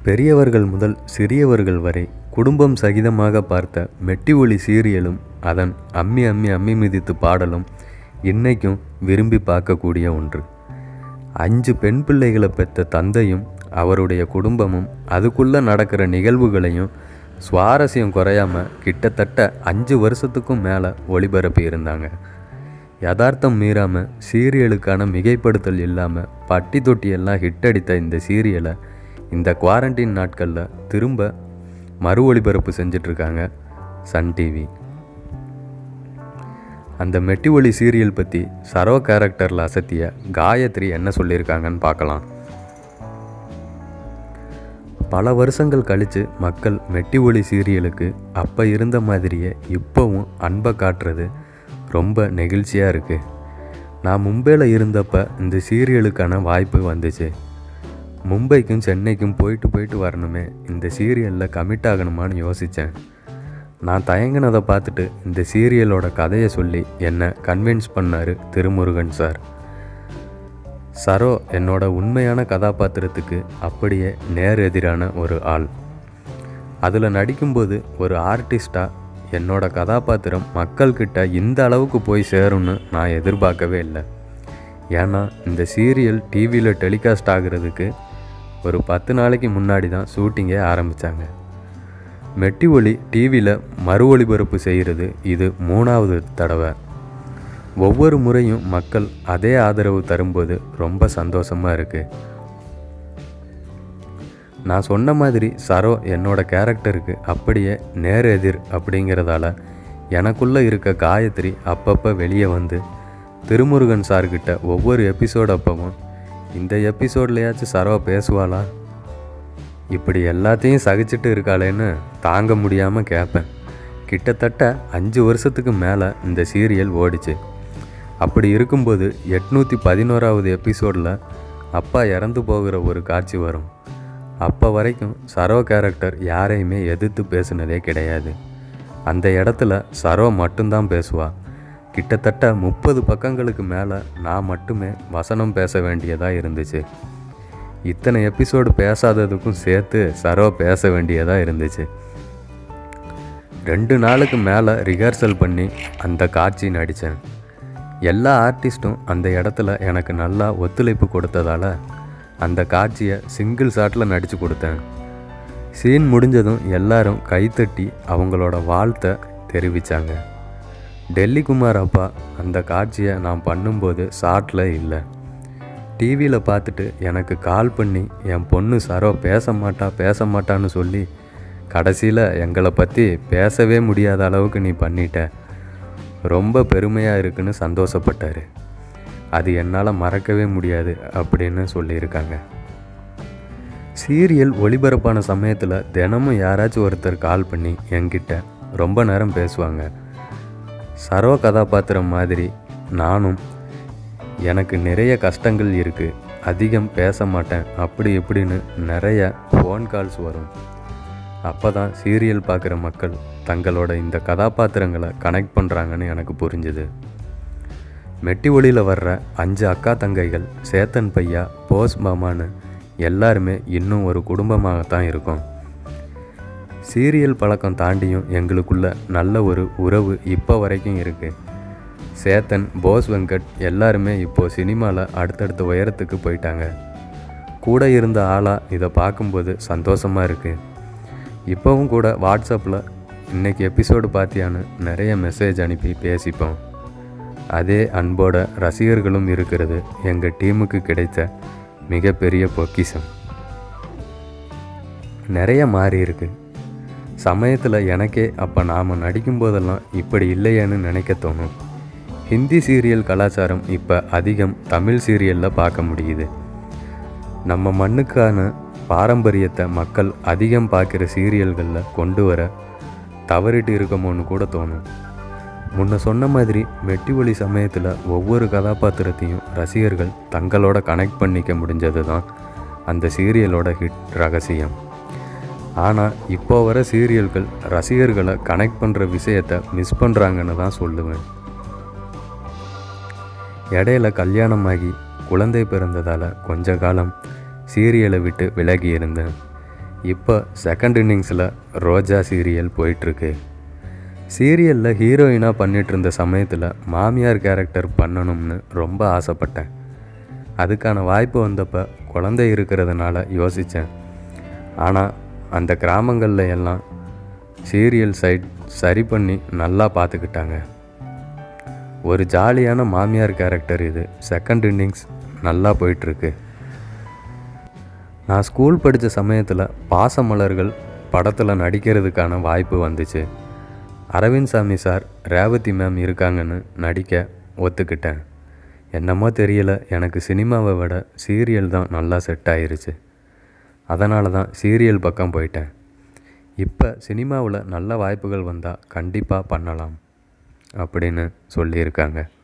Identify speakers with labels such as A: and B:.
A: பெரியவர்கள் முதல் சிறியவர்கள் வரை குடும்பம் சகிதமாக பார்த்த மெட்டி ஒலி சீரியலும் அதன் அம்மி அம்மி அம்மி மிதித்து பாடலும் இன்னைக்கும் விரும்பி பார்க்கக்கூடிய ஒன்று அஞ்சு பெண் பிள்ளைகளை பெற்ற தந்தையும் அவருடைய குடும்பமும் அதுக்குள்ளே நடக்கிற நிகழ்வுகளையும் சுவாரஸ்யம் குறையாம கிட்டத்தட்ட அஞ்சு வருஷத்துக்கும் மேலே ஒளிபரப்பி இருந்தாங்க யதார்த்தம் மீறாமல் சீரியலுக்கான மிகைப்படுத்தல் இல்லாமல் பட்டி தொட்டி எல்லாம் ஹிட் அடித்த இந்த சீரியலை இந்த குவாரண்டைன் நாட்களில் திரும்ப மறு ஒளிபரப்பு செஞ்சிட்ருக்காங்க சன் டிவி அந்த மெட்டி ஒலி சீரியல் பற்றி சரவ கேரக்டரில் அசத்திய காயத்ரி என்ன சொல்லியிருக்காங்கன்னு பார்க்கலாம் பல வருஷங்கள் கழித்து மக்கள் மெட்டி ஒலி சீரியலுக்கு அப்போ இருந்த மாதிரியே இப்போவும் அன்பை காட்டுறது ரொம்ப நெகிழ்ச்சியாக இருக்குது நான் மும்பையில் இருந்தப்ப இந்த சீரியலுக்கான வாய்ப்பு வந்துச்சு மும்பைக்கும் சென்னைக்கும் போயிட்டு போயிட்டு வரணுமே இந்த சீரியலில் கமிட் ஆகணுமான்னு யோசித்தேன் நான் தயங்கினதை பார்த்துட்டு இந்த சீரியலோட கதையை சொல்லி என்னை கன்வின்ஸ் பண்ணார் திருமுருகன் சார் சரோ என்னோட உண்மையான கதாபாத்திரத்துக்கு அப்படியே நேர் எதிரான ஒரு ஆள் அதில் நடிக்கும்போது ஒரு ஆர்டிஸ்டாக என்னோட கதாபாத்திரம் மக்கள்கிட்ட இந்த அளவுக்கு போய் சேரும்னு நான் எதிர்பார்க்கவே இல்லை ஏன்னா இந்த சீரியல் டிவியில் டெலிகாஸ்ட் ஆகுறதுக்கு ஒரு பத்து நாளைக்கு முன்னாடி தான் ஷூட்டிங்கே ஆரம்பித்தாங்க மெட்டி ஒலி டிவியில் மறு ஒளிபரப்பு செய்கிறது இது மூணாவது தடவை ஒவ்வொரு முறையும் மக்கள் அதே ஆதரவு தரும்போது ரொம்ப சந்தோஷமாக இருக்குது நான் சொன்ன மாதிரி சரோ என்னோட கேரக்டருக்கு அப்படியே நேர் எதிர் அப்படிங்கிறதால எனக்குள்ளே இருக்க காயத்ரி அப்பப்போ வெளியே வந்து திருமுருகன் சார்கிட்ட ஒவ்வொரு எபிசோட் அப்பவும் இந்த எபிசோட்லையாச்சும் சரோ பேசுவாளா இப்படி எல்லாத்தையும் சகிச்சுட்டு இருக்காளேன்னு தாங்க முடியாமல் கேட்பேன் கிட்டத்தட்ட அஞ்சு வருஷத்துக்கு மேலே இந்த சீரியல் ஓடிச்சு அப்படி இருக்கும்போது எட்நூற்றி பதினோராவது எபிசோடில் அப்பா இறந்து போகிற ஒரு காட்சி வரும் அப்போ வரைக்கும் சரோ கேரக்டர் யாரையுமே எதிர்த்து பேசுனதே கிடையாது அந்த இடத்துல சரோ மட்டும்தான் பேசுவா கிட்டத்தட்ட முப்பது பக்கங்களுக்கு மேலே நான் மட்டுமே வசனம் பேச வேண்டியதாக இருந்துச்சு இத்தனை எபிசோடு பேசாததுக்கும் சேர்த்து சரோ பேச வேண்டியதாக இருந்துச்சு ரெண்டு நாளுக்கு மேலே ரிஹர்சல் பண்ணி அந்த காட்சி நடித்தேன் எல்லா ஆர்டிஸ்ட்டும் அந்த இடத்துல எனக்கு நல்லா ஒத்துழைப்பு கொடுத்ததால அந்த காட்சியை சிங்கிள் ஷாட்டில் நடித்து கொடுத்தேன் சீன் முடிஞ்சதும் எல்லாரும் கைத்தட்டி அவங்களோட வாழ்த்தை தெரிவித்தாங்க டெல்லி குமார் அப்பா அந்த காட்சியை நான் பண்ணும்போது ஷாட்டில் இல்லை டிவியில் பார்த்துட்டு எனக்கு கால் பண்ணி என் பொண்ணு சரோ பேச மாட்டா பேச மாட்டான்னு சொல்லி கடைசியில் எங்களை பற்றி பேசவே முடியாத அளவுக்கு நீ பண்ணிட்ட ரொம்ப பெருமையாக இருக்குன்னு சந்தோஷப்பட்டார் அது என்னால் மறக்கவே முடியாது அப்படின்னு சொல்லியிருக்காங்க சீரியல் ஒளிபரப்பான சமயத்தில் தினமும் யாராச்சும் ஒருத்தர் கால் பண்ணி என்கிட்ட ரொம்ப நேரம் பேசுவாங்க சர்வ கதாபாத்திரம் மாதிரி நானும் எனக்கு நிறைய கஷ்டங்கள் இருக்குது அதிகம் பேச மாட்டேன் அப்படி இப்படின்னு நிறைய ஃபோன் கால்ஸ் வரும் அப்போ தான் சீரியல் பார்க்குற மக்கள் தங்களோட இந்த கதாபாத்திரங்களை கனெக்ட் பண்ணுறாங்கன்னு எனக்கு புரிஞ்சுது மெட்டி ஒளியில் வர்ற அஞ்சு அக்கா தங்கைகள் சேத்தன் பையா போஸ் மாமான்னு எல்லாருமே இன்னும் ஒரு குடும்பமாகத்தான் இருக்கும் சீரியல் பழக்கம் தாண்டியும் எங்களுக்குள்ள நல்ல ஒரு உறவு இப்போ வரைக்கும் இருக்குது சேத்தன் போஸ் வெங்கட் எல்லாருமே இப்போது சினிமாவில் அடுத்தடுத்த உயரத்துக்கு போயிட்டாங்க கூட இருந்த ஆளாக இதை பார்க்கும்போது சந்தோஷமாக இருக்குது இப்போவும் கூட வாட்ஸ்அப்பில் இன்றைக்கி எபிசோடு பார்த்தியான்னு நிறைய மெசேஜ் அனுப்பி பேசிப்போம் அதே அன்போட ரசிகர்களும் இருக்கிறது எங்கள் டீமுக்கு கிடைத்த மிகப்பெரிய பொக்கிஷம் நிறைய மாறி இருக்கு சமயத்தில் எனக்கே அப்போ நாம் நடிக்கும்போதெல்லாம் இப்படி இல்லையேன்னு நினைக்க தோணும் ஹிந்தி சீரியல் கலாச்சாரம் இப்போ அதிகம் தமிழ் சீரியலில் பார்க்க முடியுது நம்ம மண்ணுக்கான பாரம்பரியத்தை மக்கள் அதிகம் பார்க்குற சீரியல்களில் கொண்டு வர தவறிட்டு இருக்கமோன்னு கூட தோணும் முன்ன சொன்ன மாதிரி மெட்டி ஒலி சமயத்தில் ஒவ்வொரு கதாபாத்திரத்தையும் ரசிகர்கள் தங்களோட கனெக்ட் பண்ணிக்க முடிஞ்சது தான் அந்த சீரியலோட ஹிட் ரகசியம் ஆனால் இப்போ வர சீரியல்கள் ரசிகர்களை கனெக்ட் பண்ணுற விஷயத்தை மிஸ் பண்ணுறாங்கன்னு தான் சொல்லுவேன் இடையில கல்யாணமாகி குழந்தை பிறந்ததால் கொஞ்ச காலம் சீரியலை விட்டு விலகி இருந்தேன் இப்போ செகண்ட் இன்னிங்ஸில் ரோஜா சீரியல் போயிட்டுருக்கு சீரியலில் ஹீரோயினாக பண்ணிட்டு இருந்த சமயத்தில் மாமியார் கேரக்டர் பண்ணணும்னு ரொம்ப ஆசைப்பட்டேன் அதுக்கான வாய்ப்பு வந்தப்போ குழந்தை இருக்கிறதுனால யோசித்தேன் ஆனால் அந்த கிராமங்களில் எல்லாம் சீரியல் சைட் சரி பண்ணி நல்லா பார்த்துக்கிட்டாங்க ஒரு ஜாலியான மாமியார் கேரக்டர் இது செகண்ட் இன்னிங்ஸ் நல்லா போயிட்டுருக்கு நான் ஸ்கூல் படித்த சமயத்தில் பாசமலர்கள் படத்தில் நடிக்கிறதுக்கான வாய்ப்பு வந்துச்சு அரவிந்த் சாமி சார் ரேவதி மேம் இருக்காங்கன்னு நடிக்க ஒத்துக்கிட்டேன் என்னமோ தெரியல எனக்கு சினிமாவை விட சீரியல் தான் நல்லா செட் ஆயிருச்சு அதனால தான் சீரியல் பக்கம் போயிட்டேன் இப்போ சினிமாவில் நல்ல வாய்ப்புகள் வந்தால் கண்டிப்பாக பண்ணலாம் அப்படின்னு சொல்லியிருக்காங்க